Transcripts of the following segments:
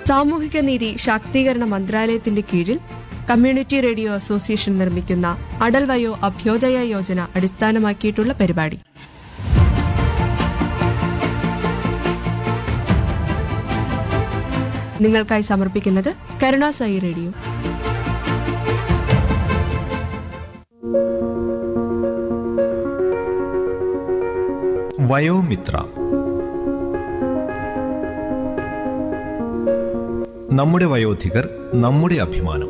സാമൂഹിക നീതി ശാക്തീകരണ മന്ത്രാലയത്തിന്റെ കീഴിൽ കമ്മ്യൂണിറ്റി റേഡിയോ അസോസിയേഷൻ നിർമ്മിക്കുന്ന അടൽ വയോ അഭ്യോദയ യോജന അടിസ്ഥാനമാക്കിയിട്ടുള്ള പരിപാടി നിങ്ങൾക്കായി സമർപ്പിക്കുന്നത് കരുണാസായി റേഡിയോ വയോമിത്ര നമ്മുടെ വയോധികർ നമ്മുടെ അഭിമാനം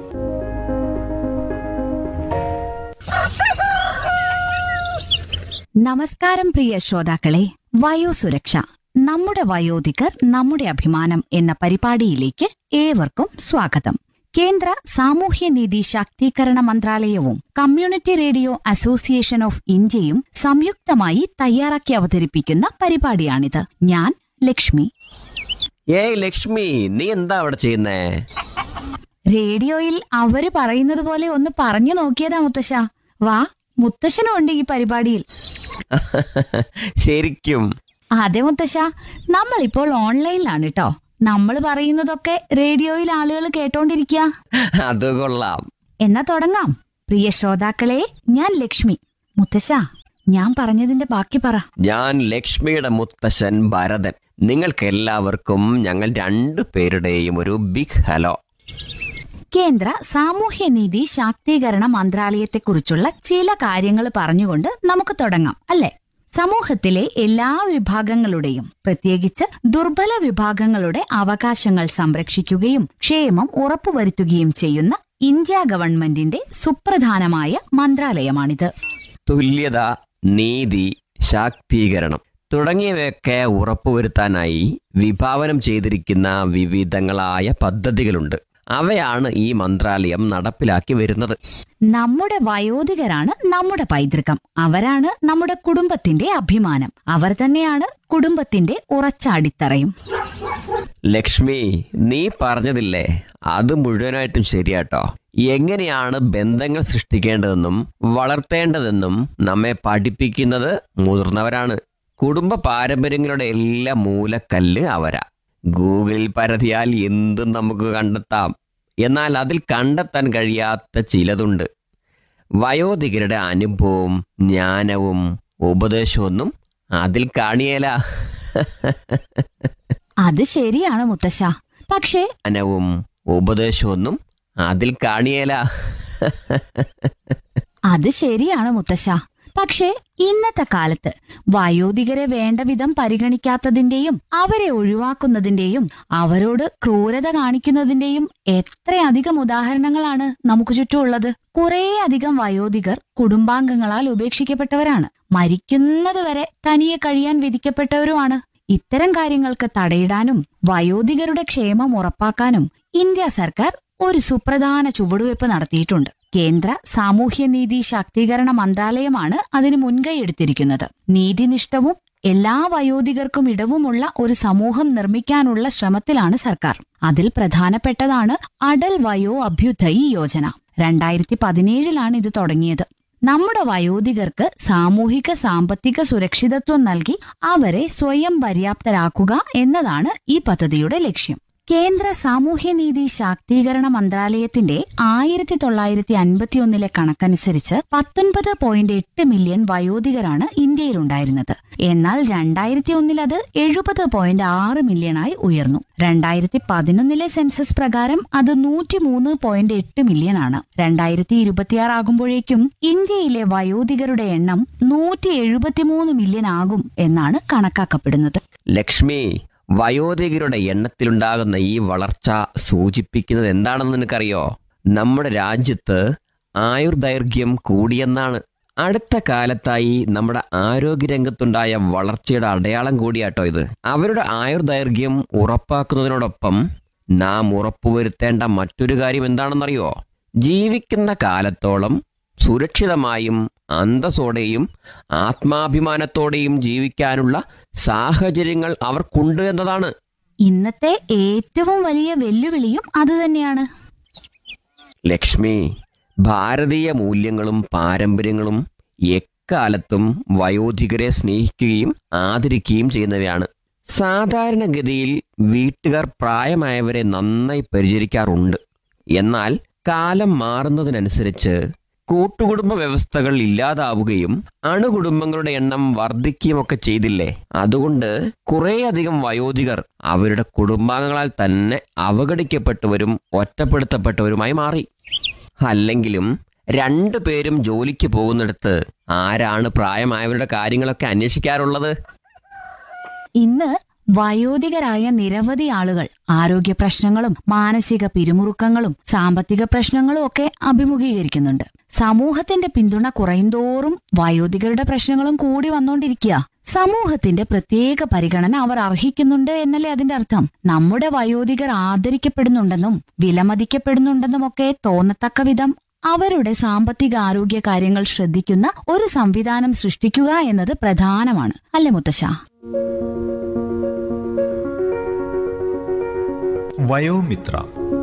നമസ്കാരം പ്രിയ ശ്രോതാക്കളെ വയോസുരക്ഷ നമ്മുടെ വയോധികർ നമ്മുടെ അഭിമാനം എന്ന പരിപാടിയിലേക്ക് ഏവർക്കും സ്വാഗതം കേന്ദ്ര സാമൂഹ്യനീതി ശാക്തീകരണ മന്ത്രാലയവും കമ്മ്യൂണിറ്റി റേഡിയോ അസോസിയേഷൻ ഓഫ് ഇന്ത്യയും സംയുക്തമായി തയ്യാറാക്കി അവതരിപ്പിക്കുന്ന പരിപാടിയാണിത് ഞാൻ ലക്ഷ്മി ഏയ് ലക്ഷ്മി നീ എന്താ അവിടെ ചെയ്യുന്നേ റേഡിയോയിൽ അവര് പറയുന്നത് പോലെ ഒന്ന് പറഞ്ഞു നോക്കിയതാ മുത്തശ്ശ വാ മുത്തശ്ശനും ഉണ്ട് ഈ പരിപാടിയിൽ ശരിക്കും അതെ മുത്തശ്ശ നമ്മളിപ്പോൾ ഓൺലൈനിലാണ് കേട്ടോ നമ്മൾ പറയുന്നതൊക്കെ റേഡിയോയിൽ ആളുകൾ കേട്ടോണ്ടിരിക്കുക അത് കൊള്ളാം എന്നാ തുടങ്ങാം പ്രിയ ശ്രോതാക്കളെ ഞാൻ ലക്ഷ്മി മുത്തശ്ശ ഞാൻ പറഞ്ഞതിന്റെ ബാക്കി പറ ഞാൻ ലക്ഷ്മിയുടെ മുത്തശ്ശൻ ഭരതൻ നിങ്ങൾക്ക് എല്ലാവർക്കും ഞങ്ങൾ രണ്ടു പേരുടെയും ഒരു ബിഗ് ഹലോ കേന്ദ്ര സാമൂഹ്യനീതി ശാക്തീകരണ മന്ത്രാലയത്തെക്കുറിച്ചുള്ള ചില കാര്യങ്ങൾ പറഞ്ഞുകൊണ്ട് നമുക്ക് തുടങ്ങാം അല്ലേ സമൂഹത്തിലെ എല്ലാ വിഭാഗങ്ങളുടെയും പ്രത്യേകിച്ച് ദുർബല വിഭാഗങ്ങളുടെ അവകാശങ്ങൾ സംരക്ഷിക്കുകയും ക്ഷേമം ഉറപ്പുവരുത്തുകയും ചെയ്യുന്ന ഇന്ത്യ ഗവൺമെന്റിന്റെ സുപ്രധാനമായ മന്ത്രാലയമാണിത് തുല്യത നീതി ശാക്തീകരണം തുടങ്ങിയവയൊക്കെ ഉറപ്പുവരുത്താനായി വിഭാവനം ചെയ്തിരിക്കുന്ന വിവിധങ്ങളായ പദ്ധതികളുണ്ട് അവയാണ് ഈ മന്ത്രാലയം നടപ്പിലാക്കി വരുന്നത് നമ്മുടെ വയോധികരാണ് നമ്മുടെ പൈതൃകം അവരാണ് നമ്മുടെ കുടുംബത്തിന്റെ അഭിമാനം അവർ തന്നെയാണ് കുടുംബത്തിന്റെ ഉറച്ച അടിത്തറയും ലക്ഷ്മി നീ പറഞ്ഞതില്ലേ അത് മുഴുവനായിട്ടും ശരിയാട്ടോ എങ്ങനെയാണ് ബന്ധങ്ങൾ സൃഷ്ടിക്കേണ്ടതെന്നും വളർത്തേണ്ടതെന്നും നമ്മെ പഠിപ്പിക്കുന്നത് മുതിർന്നവരാണ് കുടുംബ പാരമ്പര്യങ്ങളുടെ എല്ലാ മൂലക്കല്ല് അവരാ ഗൂഗിളിൽ പരതിയാൽ എന്തും നമുക്ക് കണ്ടെത്താം എന്നാൽ അതിൽ കണ്ടെത്താൻ കഴിയാത്ത ചിലതുണ്ട് വയോധികരുടെ അനുഭവവും ജ്ഞാനവും ഉപദേശമൊന്നും അതിൽ കാണിയേല അത് ശരിയാണ് മുത്തശ്ശ പക്ഷേ ജ്ഞാനവും ഉപദേശമൊന്നും അതിൽ കാണിയേല അത് ശരിയാണ് മുത്തശ്ശ പക്ഷേ ഇന്നത്തെ കാലത്ത് വയോധികരെ വേണ്ട വിധം പരിഗണിക്കാത്തതിന്റെയും അവരെ ഒഴിവാക്കുന്നതിന്റെയും അവരോട് ക്രൂരത കാണിക്കുന്നതിന്റെയും എത്രയധികം ഉദാഹരണങ്ങളാണ് നമുക്ക് ചുറ്റുമുള്ളത് കുറേയധികം വയോധികർ കുടുംബാംഗങ്ങളാൽ ഉപേക്ഷിക്കപ്പെട്ടവരാണ് മരിക്കുന്നതുവരെ തനിയെ കഴിയാൻ വിധിക്കപ്പെട്ടവരുമാണ് ഇത്തരം കാര്യങ്ങൾക്ക് തടയിടാനും വയോധികരുടെ ക്ഷേമം ഉറപ്പാക്കാനും ഇന്ത്യ സർക്കാർ ഒരു സുപ്രധാന ചുവടുവയ്പ് നടത്തിയിട്ടുണ്ട് കേന്ദ്ര സാമൂഹ്യനീതി ശാക്തീകരണ മന്ത്രാലയമാണ് അതിന് മുൻകൈയെടുത്തിരിക്കുന്നത് നീതിനിഷ്ഠവും എല്ലാ വയോധികർക്കും ഇടവുമുള്ള ഒരു സമൂഹം നിർമ്മിക്കാനുള്ള ശ്രമത്തിലാണ് സർക്കാർ അതിൽ പ്രധാനപ്പെട്ടതാണ് അടൽ വയോ അഭ്യുദയ് യോജന രണ്ടായിരത്തി പതിനേഴിലാണ് ഇത് തുടങ്ങിയത് നമ്മുടെ വയോധികർക്ക് സാമൂഹിക സാമ്പത്തിക സുരക്ഷിതത്വം നൽകി അവരെ സ്വയം പര്യാപ്തരാക്കുക എന്നതാണ് ഈ പദ്ധതിയുടെ ലക്ഷ്യം കേന്ദ്ര സാമൂഹ്യനീതി ശാക്തീകരണ മന്ത്രാലയത്തിന്റെ ആയിരത്തി തൊള്ളായിരത്തി അൻപത്തിയൊന്നിലെ കണക്കനുസരിച്ച് പത്തൊൻപത് പോയിന്റ് എട്ട് മില്യൺ വയോധികരാണ് ഇന്ത്യയിലുണ്ടായിരുന്നത് എന്നാൽ രണ്ടായിരത്തി ഒന്നിൽ അത് എഴുപത് പോയിന്റ് ആറ് മില്യണായി ഉയർന്നു രണ്ടായിരത്തി പതിനൊന്നിലെ സെൻസസ് പ്രകാരം അത് നൂറ്റിമൂന്ന് പോയിന്റ് എട്ട് മില്യൺ ആണ് രണ്ടായിരത്തി ഇരുപത്തിയാറ് ആകുമ്പോഴേക്കും ഇന്ത്യയിലെ വയോധികരുടെ എണ്ണം നൂറ്റി എഴുപത്തിമൂന്ന് മില്യൺ ആകും എന്നാണ് കണക്കാക്കപ്പെടുന്നത് ലക്ഷ്മി വയോധികരുടെ എണ്ണത്തിലുണ്ടാകുന്ന ഈ വളർച്ച സൂചിപ്പിക്കുന്നത് എന്താണെന്ന് നിനക്കറിയോ നമ്മുടെ രാജ്യത്ത് ആയുർദൈർഘ്യം കൂടിയെന്നാണ് അടുത്ത കാലത്തായി നമ്മുടെ ആരോഗ്യരംഗത്തുണ്ടായ വളർച്ചയുടെ അടയാളം കൂടിയാട്ടോ ഇത് അവരുടെ ആയുർദൈർഘ്യം ഉറപ്പാക്കുന്നതിനോടൊപ്പം നാം ഉറപ്പുവരുത്തേണ്ട മറ്റൊരു കാര്യം എന്താണെന്നറിയോ ജീവിക്കുന്ന കാലത്തോളം സുരക്ഷിതമായും അന്തസ്സോടെയും ആത്മാഭിമാനത്തോടെയും ജീവിക്കാനുള്ള സാഹചര്യങ്ങൾ അവർക്കുണ്ട് എന്നതാണ് ഇന്നത്തെ ഏറ്റവും വലിയ വെല്ലുവിളിയും അതുതന്നെയാണ് ലക്ഷ്മി ഭാരതീയ മൂല്യങ്ങളും പാരമ്പര്യങ്ങളും എക്കാലത്തും വയോധികരെ സ്നേഹിക്കുകയും ആദരിക്കുകയും ചെയ്യുന്നവയാണ് സാധാരണഗതിയിൽ വീട്ടുകാർ പ്രായമായവരെ നന്നായി പരിചരിക്കാറുണ്ട് എന്നാൽ കാലം മാറുന്നതിനനുസരിച്ച് കൂട്ടുകുടുംബ വ്യവസ്ഥകൾ ഇല്ലാതാവുകയും അണുകുടുംബങ്ങളുടെ എണ്ണം വർദ്ധിക്കുകയുമൊക്കെ ചെയ്തില്ലേ അതുകൊണ്ട് കുറേയധികം വയോധികർ അവരുടെ കുടുംബാംഗങ്ങളാൽ തന്നെ അവഗണിക്കപ്പെട്ടവരും ഒറ്റപ്പെടുത്തപ്പെട്ടവരുമായി മാറി അല്ലെങ്കിലും രണ്ടു പേരും ജോലിക്ക് പോകുന്നിടത്ത് ആരാണ് പ്രായമായവരുടെ കാര്യങ്ങളൊക്കെ അന്വേഷിക്കാറുള്ളത് ഇന്ന് വയോധികരായ നിരവധി ആളുകൾ ആരോഗ്യ പ്രശ്നങ്ങളും മാനസിക പിരിമുറുക്കങ്ങളും സാമ്പത്തിക പ്രശ്നങ്ങളും ഒക്കെ അഭിമുഖീകരിക്കുന്നുണ്ട് സമൂഹത്തിന്റെ പിന്തുണ കുറയുന്തോറും വയോധികരുടെ പ്രശ്നങ്ങളും കൂടി വന്നോണ്ടിരിക്കുക സമൂഹത്തിന്റെ പ്രത്യേക പരിഗണന അവർ അർഹിക്കുന്നുണ്ട് എന്നല്ലേ അതിന്റെ അർത്ഥം നമ്മുടെ വയോധികർ ആദരിക്കപ്പെടുന്നുണ്ടെന്നും വിലമതിക്കപ്പെടുന്നുണ്ടെന്നും ഒക്കെ തോന്നത്തക്ക വിധം അവരുടെ സാമ്പത്തിക ആരോഗ്യ കാര്യങ്ങൾ ശ്രദ്ധിക്കുന്ന ഒരു സംവിധാനം സൃഷ്ടിക്കുക എന്നത് പ്രധാനമാണ് അല്ലേ മുത്തശ്ശ വയോമിത്ര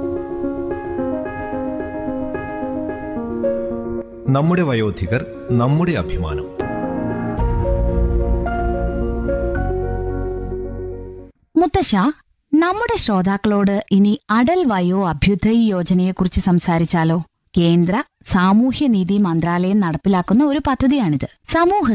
നമ്മുടെ വയോധികർ നമ്മുടെ അഭിമാനം മുത്തശ്ശ നമ്മുടെ ശ്രോതാക്കളോട് ഇനി അടൽ വയോ അഭ്യുദയ് യോജനയെക്കുറിച്ച് സംസാരിച്ചാലോ കേന്ദ്ര സാമൂഹ്യനീതി മന്ത്രാലയം നടപ്പിലാക്കുന്ന ഒരു പദ്ധതിയാണിത് സമൂഹ